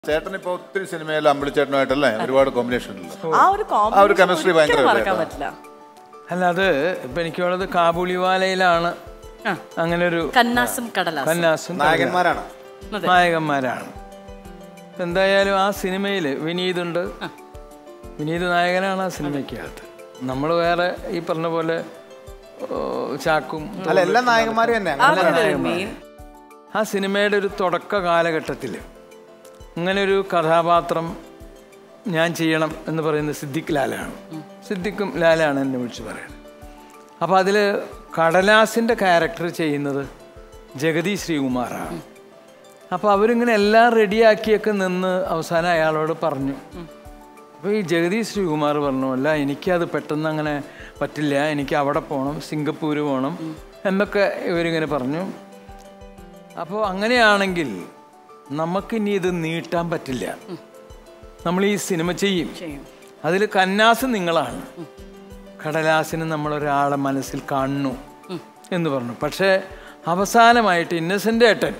ചേട്ടൻ ഇപ്പൊ ഒത്തിരി സിനിമയിൽ അമ്പിളിച്ചേട്ടനുമായിട്ടല്ലേ ഒരുപാട് കോമ്പിനേഷൻ ഉണ്ടല്ലോ ആ ഒരു ആ ഒരു chemistry ഭയങ്കര ഒരിക്കലും മറക്കാൻ ഇതാ. പറ്റില്ല അല്ല അത് ഇപ്പൊ എനിക്കുള്ളത് കാബൂളിവാലയിലാണ് ആ. അങ്ങനെ ഒരു കന്നാസും കടലാസും കന്നാസും നായകന്മാരാണ് അതെ. നായകന്മാരാണ് എന്തായാലും ആ സിനിമയിൽ വിനീതുണ്ട് വിനീത് നായകനാണ് ആ സിനിമയ്ക്കകത്ത് നമ്മൾ വേറെ ഈ പറഞ്ഞ പോലെ ഓ, ചാക്കും അല്ല എല്ലാ നായകന്മാരും തന്നെ അങ്ങനെ അതെ മെയിൻ ആ സിനിമയുടെ ഒരു തുടക്ക കാലഘട്ടത്തിൽ ഇങ്ങനെ ഒരു കഥാപാത്രം ഞാൻ ചെയ്യണം എന്ന് പറയുന്നത് സിദ്ദിഖ് ലാലാണ് സിദ്ദിഖും ലാലാണ് എന്നെ വിളിച്ച് പറയുന്നത് അപ്പോൾ അതിൽ കടലാസിൻ്റെ ക്യാരക്ടർ ചെയ്യുന്നത് ജഗതി ശ്രീകുമാറാണ് അപ്പോൾ അവരിങ്ങനെ എല്ലാം റെഡിയാക്കിയൊക്കെ നിന്ന് അവസാനം അയാളോട് പറഞ്ഞു അപ്പോൾ ഈ ജഗതി ശ്രീകുമാർ പറഞ്ഞു അല്ല എനിക്കത് പെട്ടെന്ന് അങ്ങനെ പറ്റില്ല എനിക്ക് അവിടെ പോകണം സിംഗപ്പൂർ പോകണം എന്നൊക്കെ ഇവരിങ്ങനെ പറഞ്ഞു അപ്പോൾ അങ്ങനെയാണെങ്കിൽ നമുക്കിനി ഇത് നീട്ടാൻ പറ്റില്ല നമ്മൾ ഈ സിനിമ ചെയ്യും ചെയ്യും അതിൽ കന്നാസ് നിങ്ങളാണ് കടലാസിന് നമ്മളൊരാളെ മനസ്സിൽ കാണുന്നു എന്ന് പറഞ്ഞു പക്ഷേ അവസാനമായിട്ട് ഇന്നസെൻ്റ് ഏട്ടൻ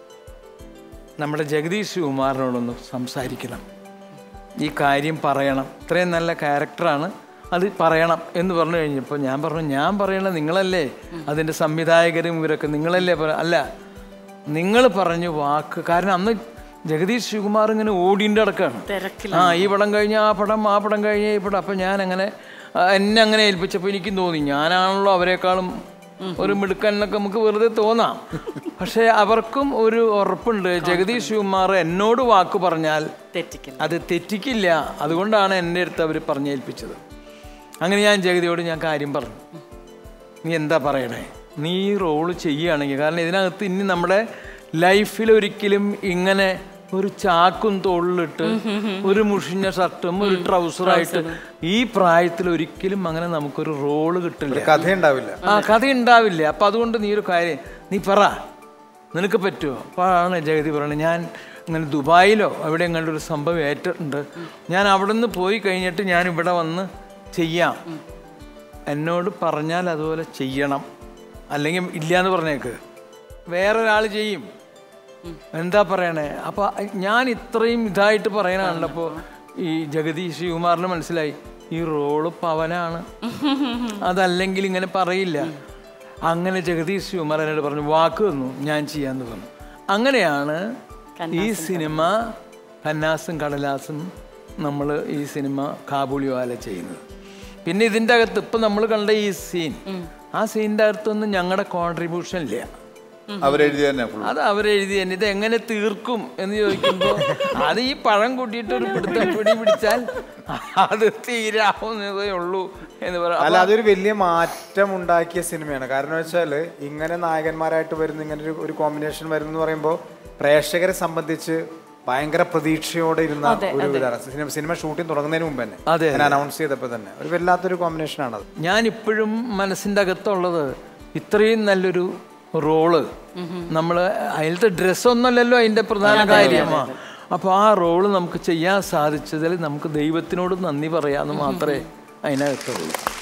നമ്മുടെ ജഗദീഷ് കുമാറിനോടൊന്ന് സംസാരിക്കണം ഈ കാര്യം പറയണം ഇത്രയും നല്ല ക്യാരക്ടറാണ് അത് പറയണം എന്ന് പറഞ്ഞു കഴിഞ്ഞപ്പോൾ ഞാൻ പറഞ്ഞു ഞാൻ പറയണത് നിങ്ങളല്ലേ അതിൻ്റെ സംവിധായകരും ഇവരൊക്കെ നിങ്ങളല്ലേ പറ അല്ല നിങ്ങൾ പറഞ്ഞു വാക്ക് കാരണം അന്ന് ജഗദീഷ് ശിവകുമാർ ഇങ്ങനെ ഓടിൻ്റെ അടക്കാണ് തിരക്കിൽ ആ ഈ പടം കഴിഞ്ഞ ആ പടം ആ പടം കഴിഞ്ഞ ഈ പടം അപ്പം ഞാൻ അങ്ങനെ ആ, എന്നെ അങ്ങനെ ഏൽപ്പിച്ചപ്പോൾ എനിക്കും തോന്നി ഞാനാണല്ലോ അവരെക്കാളും ഒരു മിടുക്കൻ എന്നൊക്കെ നമുക്ക് വെറുതെ തോന്നാം പക്ഷേ അവർക്കും ഒരു ഉറപ്പുണ്ട് ജഗദീഷ് ശിവകുമാർ എന്നോട് വാക്ക് പറഞ്ഞാൽ തെറ്റിക്കില്ല അത് തെറ്റിക്കില്ല അതുകൊണ്ടാണ് എൻ്റെ അടുത്ത് അവർ പറഞ്ഞേൽപ്പിച്ചത് അങ്ങനെ ഞാൻ ജഗതിയോട് ഞാൻ കാര്യം പറഞ്ഞു നീ എന്താ പറയണേ നീ ഈ റോള് ചെയ്യുകയാണെങ്കിൽ കാരണം ഇതിനകത്ത് ഇനി നമ്മുടെ ലൈഫിൽ ഒരിക്കലും ഇങ്ങനെ ഒരു ചാക്കും തോളിലിട്ട് ഒരു മുഷിഞ്ഞ ഷർട്ടും ഒരു ട്രൗസറായിട്ട് ഈ പ്രായത്തിൽ ഒരിക്കലും അങ്ങനെ നമുക്കൊരു റോള് കിട്ടില്ല കഥ ഉണ്ടാവില്ല ആ കഥ ഉണ്ടാവില്ല അപ്പം അതുകൊണ്ട് നീ ഒരു കാര്യം നീ പറ നിനക്ക് പറ്റുമോ അപ്പോഴാണ് ജഗതി പറയുന്നത് ഞാൻ ഇങ്ങനെ ദുബായിലോ അവിടെ എങ്ങാണ്ട് ഒരു സംഭവം ഏറ്റിട്ടുണ്ട് ഞാൻ അവിടെ നിന്ന് പോയി കഴിഞ്ഞിട്ട് ഞാൻ ഇവിടെ വന്ന് ചെയ്യാം എന്നോട് പറഞ്ഞാൽ അതുപോലെ ചെയ്യണം അല്ലെങ്കിൽ ഇല്ല എന്ന് പറഞ്ഞേക്ക് വേറൊരാൾ ചെയ്യും എന്താ പറയണേ അപ്പൊ ഞാൻ ഇത്രയും ഇതായിട്ട് പറയണുണ്ടപ്പോ ഈ ജഗദീഷ് ശിവകുമാറിന് മനസ്സിലായി ഈ റോള് പവനാണ് അതല്ലെങ്കിൽ ഇങ്ങനെ പറയില്ല അങ്ങനെ ജഗദീഷ് ശിവകുമാർ എന്നോട് പറഞ്ഞു വാക്ക് തന്നു ഞാൻ ചെയ്യാന്ന് പറഞ്ഞു അങ്ങനെയാണ് ഈ സിനിമ കന്നാസും കടലാസും നമ്മൾ ഈ സിനിമ കാബൂളിവാല ചെയ്യുന്നത് പിന്നെ ഇതിൻ്റെ അകത്ത് ഇപ്പം നമ്മൾ കണ്ട ഈ സീൻ ആ സീനിൻ്റെ അകത്തൊന്നും ഞങ്ങളുടെ കോൺട്രിബ്യൂഷൻ ഇല്ല അവരെഴുതി തന്നെ full. അത് അവരെഴുതി തന്നെ ഇത് എങ്ങനെ തീർക്കും എന്ന് ചോദിക്കുമ്പോൾ അത് ഈ പഴം കൂട്ടിയിട്ട് ഒരു പിടുത്തം പിടി പിടിച്ചാൽ അത് തീരാവുന്നതേ ഉള്ളൂ എന്ന് പറയാം അല്ല അതൊരു വലിയ മാറ്റം ഉണ്ടാക്കിയ സിനിമയാണ് കാരണം വെച്ചാൽ ഇങ്ങനെ നായകന്മാരായിട്ട് വരുന്ന ഇങ്ങനെ ഒരു ഒരു കോമ്പിനേഷൻ വരുന്നു എന്ന് പറയുമ്പോൾ പ്രേക്ഷകരെ സംബന്ധിച്ച് ഭയങ്കര പ്രതീക്ഷയോടെ ഇരുന്ന ഒരു ഇതാണ് സിനിമ സിനിമ ഷൂട്ടിംഗ് തുടങ്ങുന്നതിന് മുമ്പ് തന്നെ അതെ, ഞാൻ അനൗൺസ് ചെയ്തപ്പോൾ തന്നെ ഒരു വല്ലാത്തൊരു കോമ്പിനേഷൻ ആണത് ഞാൻ ഇപ്പോഴും മനസ്സിൻ്റെ അകത്തുള്ളത് ഇത്രയും നല്ലൊരു റോള് നമ്മൾ അതിലത്തെ ഡ്രസ്സൊന്നുമല്ലല്ലോ അതിൻ്റെ പ്രധാന കാര്യമാണ് അപ്പോൾ ആ റോള് നമുക്ക് ചെയ്യാൻ സാധിച്ചതിൽ നമുക്ക് ദൈവത്തിനോട് നന്ദി പറയാമെന്ന് മാത്രമേ അതിനകത്തുള്ളൂ